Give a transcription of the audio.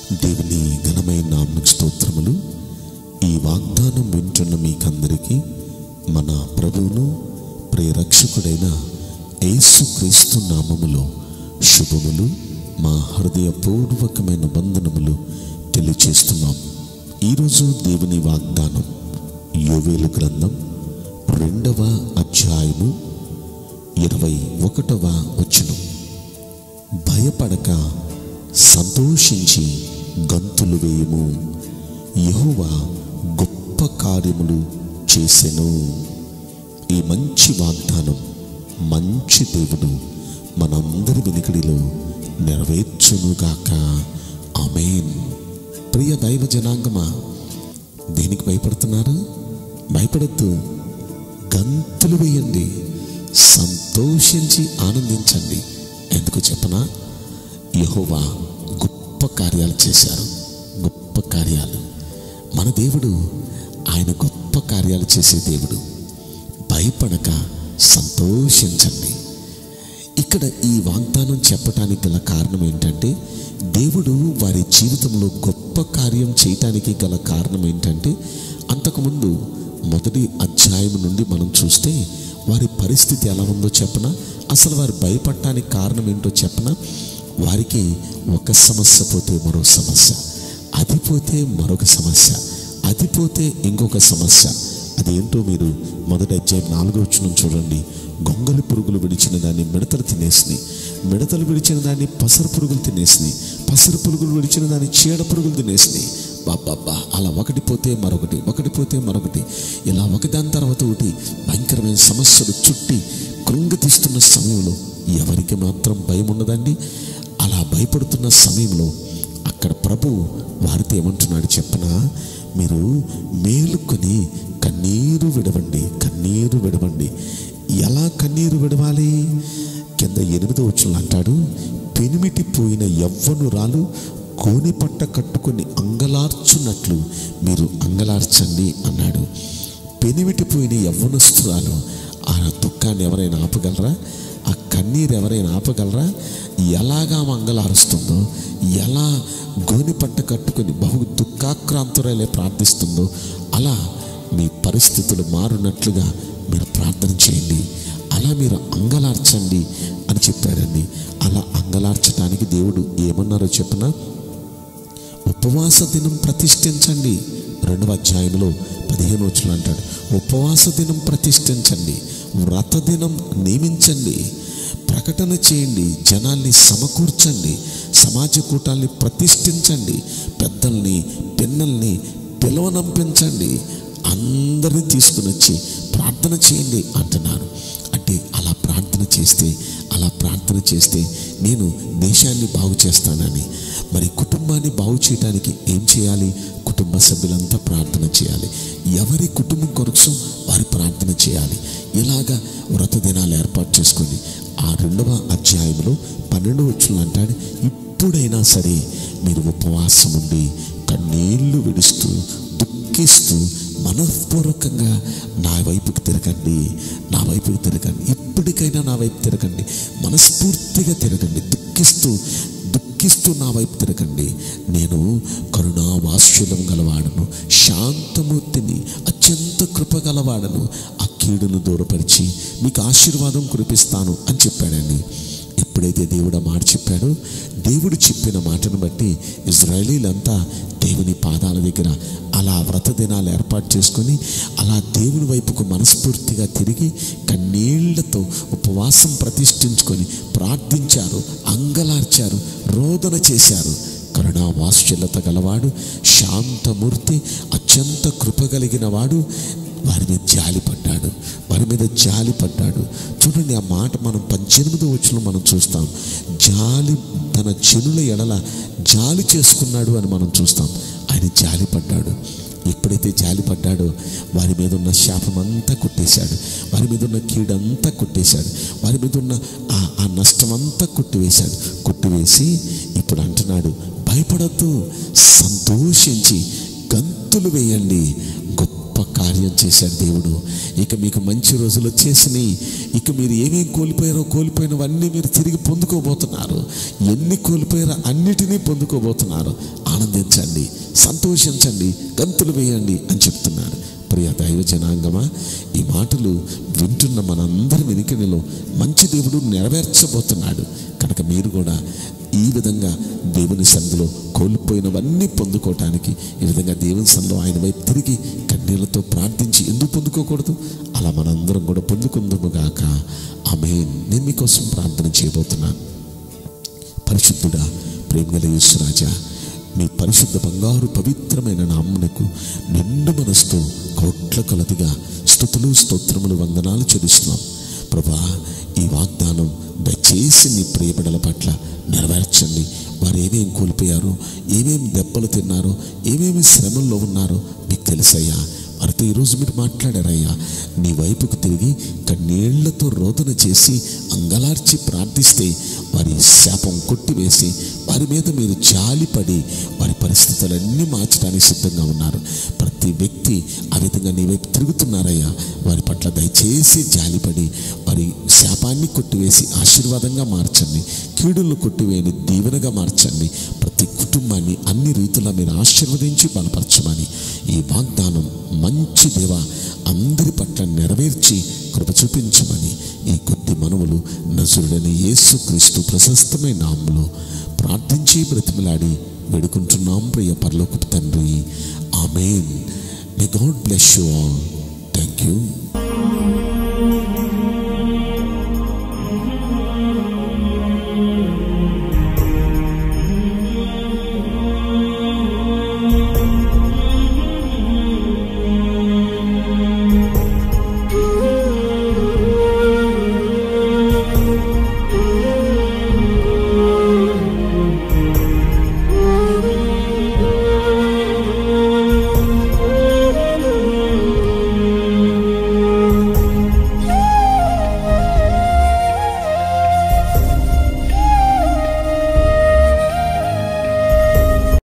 దేవుని ఘనమైన నామకు స్తోత్రములు ఈ వాగ్దానం వింటున్న మీకందరికీ మన ప్రభువును ప్రేరక్షకుడైన యేసుక్రీస్తు నామములో శుభములు మా హృదయపూర్వకమైన వందనములు తెలియచేస్తున్నాం ఈరోజు దేవుని వాగ్దానం యోవేలు గ్రంథం రెండవ అధ్యాయము ఇరవై ఒకటవ వచనం భయపడక సంతోషించి గంతులు వేయము యెహోవా గొప్ప కార్యములు చేసెను ఈ మంచి వాగ్దానం మంచి దేవుడు మనందరి వెనుకడిలో నెరవేర్చునుగాక ఆమేన్ ప్రియ దైవ జనాంగమా దేనికి భయపడుతున్నారు భయపడద్దు గంతులు వేయండి సంతోషించి ఆనందించండి ఎందుకు చెప్పనా యహోవా గొప్ప కార్యాలు చేశారు గొప్ప కార్యాలు మన దేవుడు ఆయన గొప్ప కార్యాలు చేసే దేవుడు భయపడక సంతోషించండి ఇక్కడ ఈ వాగ్దానం చెప్పటానికి గల కారణం ఏంటంటే దేవుడు వారి జీవితంలో గొప్ప కార్యం చేయటానికి గల కారణం ఏంటంటే అంతకుముందు మొదటి అధ్యాయం నుండి మనం చూస్తే వారి పరిస్థితి ఎలా ఉందో చెప్పన అసలు వారు భయపడటానికి కారణం ఏంటో చెప్పన వారికి ఒక సమస్య పోతే మరో సమస్య అది పోతే మరొక సమస్య అది పోతే ఇంకొక సమస్య అదేంటో మీరు మొదటి అధ్యాయం నాలుగో వచ్చిన చూడండి గొంగలి పురుగులు విడిచిన దాన్ని మిడతలు తినేసినాయి మిడతలు విడిచిన దాన్ని పసరు పురుగులు తినేసినాయి పసరు పురుగులు విడిచిన దాన్ని చీడ పురుగులు తినేసినాయి బాబ్బా అలా ఒకటి పోతే మరొకటి ఒకటి పోతే మరొకటి ఇలా ఒకదాని తర్వాత ఒకటి భయంకరమైన సమస్యలు చుట్టి కృంగతీస్తున్న సమయంలో ఎవరికి మాత్రం భయం ఉండదండి అలా భయపడుతున్న సమయంలో అక్కడ ప్రభు వారితో ఏమంటున్నాడు చెప్పనా మీరు మేలుకొని కన్నీరు విడవండి కన్నీరు విడవండి ఎలా కన్నీరు విడవాలి కింద ఎనిమిదో వచ్చిన అంటాడు పెనిమిటి పోయిన యవ్వనురాలు కోని పట్ట కట్టుకొని అంగలార్చున్నట్లు మీరు అంగలార్చండి అన్నాడు పెనిమిటి పోయిన యవ్వనస్తురాలు ఆ దుఃఖాన్ని ఎవరైనా ఆపగలరా ఆ కన్నీరు ఎవరైనా ఆపగలరా ఎలాగా మంగళారుస్తుందో ఎలా గోని పట్ట కట్టుకొని బహు దుఃఖాక్రాంతురాలే ప్రార్థిస్తుందో అలా మీ పరిస్థితులు మారునట్లుగా మీరు ప్రార్థన చేయండి అలా మీరు అంగలార్చండి అని చెప్పాడండి అలా అంగలార్చడానికి దేవుడు ఏమన్నారో చెప్పిన ఉపవాస దినం ప్రతిష్ఠించండి రెండవ అధ్యాయంలో పదిహేను వచ్చులు అంటాడు ఉపవాస దినం ప్రతిష్ఠించండి వ్రత దినం నియమించండి ప్రకటన చేయండి జనాల్ని సమకూర్చండి సమాజ కూటాల్ని ప్రతిష్ఠించండి పెద్దల్ని పిన్నల్ని పిలవనంపించండి అందరినీ తీసుకుని వచ్చి ప్రార్థన చేయండి అంటున్నారు అంటే అలా ప్రార్థన చేస్తే అలా ప్రార్థన చేస్తే నేను దేశాన్ని బాగు చేస్తానని మరి కుటుంబాన్ని బాగు చేయడానికి ఏం చేయాలి కుటుంబ సభ్యులంతా ప్రార్థన చేయాలి ఎవరి కుటుంబం కొరకు వారి ప్రార్థన చేయాలి ఇలాగా వ్రత దినాలు ఏర్పాటు చేసుకొని ఆ రెండవ అధ్యాయంలో పన్నెండవ వచ్చులు అంటాడు ఇప్పుడైనా సరే మీరు ఉపవాసం ఉండి కన్నీళ్లు విడుస్తూ దుఃఖిస్తూ మనఃపూర్వకంగా నా వైపుకి తిరగండి నా వైపుకి తిరగండి ఇప్పటికైనా నా వైపు తిరగండి మనస్ఫూర్తిగా తిరగండి దుఃఖిస్తూ దుఃఖిస్తూ నా వైపు తిరగండి నేను కరుణా వాత్సల్యం గలవాడను శాంతమూర్తిని అత్యంత కృప గలవాడను ఆ కీడును దూరపరిచి మీకు ఆశీర్వాదం కురిపిస్తాను అని చెప్పాడండి ఎప్పుడైతే దేవుడు ఆ మాట చెప్పాడో దేవుడు చెప్పిన మాటను బట్టి ఇజ్రాయలీలంతా దేవుని పాదాల దగ్గర అలా వ్రత దినాలు ఏర్పాటు చేసుకొని అలా దేవుని వైపుకు మనస్ఫూర్తిగా తిరిగి కన్నీళ్లతో ఉపవాసం ప్రతిష్ఠించుకొని ప్రార్థించారు అంగలార్చారు రోదన చేశారు కరుణా వాత్సల్యత గలవాడు శాంతమూర్తి అత్యంత కృప కలిగిన వాడు వారి మీద జాలి పడ్డాడు వారి మీద జాలి పడ్డాడు చూడండి ఆ మాట మనం పద్దెనిమిదో వచ్చిన మనం చూస్తాం జాలి తన చెనుల ఎడల జాలి చేసుకున్నాడు అని మనం చూస్తాం ఆయన జాలి పడ్డాడు ఎప్పుడైతే జాలి పడ్డాడో వారి మీద ఉన్న శాపం అంతా కొట్టేశాడు వారి మీద ఉన్న కీడంతా కొట్టేశాడు వారి మీద ఉన్న ఆ ఆ నష్టం అంతా కొట్టివేశాడు కొట్టివేసి ఇప్పుడు అంటున్నాడు భయపడద్దు సంతోషించి గంతులు వేయండి గొప్ప కార్యం చేశాడు దేవుడు ఇక మీకు మంచి రోజులు వచ్చేసినాయి ఇక మీరు ఏమేం కోల్పోయారో కోల్పోయినవన్నీ మీరు తిరిగి పొందుకోబోతున్నారు ఎన్ని కోల్పోయారో అన్నిటినీ పొందుకోబోతున్నారు ఆనందించండి సంతోషించండి గంతులు వేయండి అని చెప్తున్నాడు ప్రియ దైవ జనాంగమా ఈ మాటలు వింటున్న మనందరి వెనుకనిలో మంచి దేవుడు నెరవేర్చబోతున్నాడు కనుక మీరు కూడా ఈ విధంగా దేవుని సందులో కోల్పోయినవన్నీ పొందుకోవటానికి ఈ విధంగా దేవుని సందులో ఆయన వైపు తిరిగి కన్నీళ్లతో ప్రార్థించి ఎందుకు పొందుకోకూడదు అలా మనందరం కూడా పొందుకుందుము గాక ఆమె నేను మీకోసం ప్రార్థన చేయబోతున్నాను పరిశుద్ధుడా ప్రేమగల యేసురాజా మీ పరిశుద్ధ బంగారు పవిత్రమైన నామ్మునకు నిండు మనసుతో కోట్ల కొలదిగా స్థుతులు స్తోత్రములు వందనాలు చెల్లిస్తున్నాం ప్రభా ఈ వాగ్దానం దయచేసి నీ ప్రియబిడల పట్ల నెరవేర్చండి వారు ఏమేం కోల్పోయారో ఏమేం దెబ్బలు తిన్నారో ఏమేమి శ్రమల్లో ఉన్నారో మీకు తెలుసయ్యా వారితో ఈరోజు మీరు మాట్లాడారయ్యా నీ వైపుకు తిరిగి కన్నీళ్లతో రోదన చేసి అంగలార్చి ప్రార్థిస్తే వారి శాపం కొట్టివేసి వారి మీద మీరు జాలిపడి వారి పరిస్థితులన్నీ మార్చడానికి సిద్ధంగా ఉన్నారు ప్రతి వ్యక్తి ఆ విధంగా నీ వైపు తిరుగుతున్నారయ్యా వారి పట్ల దయచేసి జాలిపడి వారి శాపాన్ని కొట్టివేసి ఆశీర్వాదంగా మార్చండి కీడులను కొట్టివేయని దీవెనగా మార్చండి ప్రతి కుటుంబాన్ని అన్ని రీతుల్లో మీరు ఆశీర్వదించి బలపరచమని ఈ వాగ్దానం మంచి దేవ అందరి పట్ల నెరవేర్చి కృప చూపించమని ఈ కొద్ది మనవులు నజరుడైన యేసు క్రీస్తు ప్రశస్తమైన నామములో ప్రార్థించి బ్రతిమలాడి వేడుకుంటున్నాం ప్రియ పరలోకపు తండ్రి amen may God bless you all thank you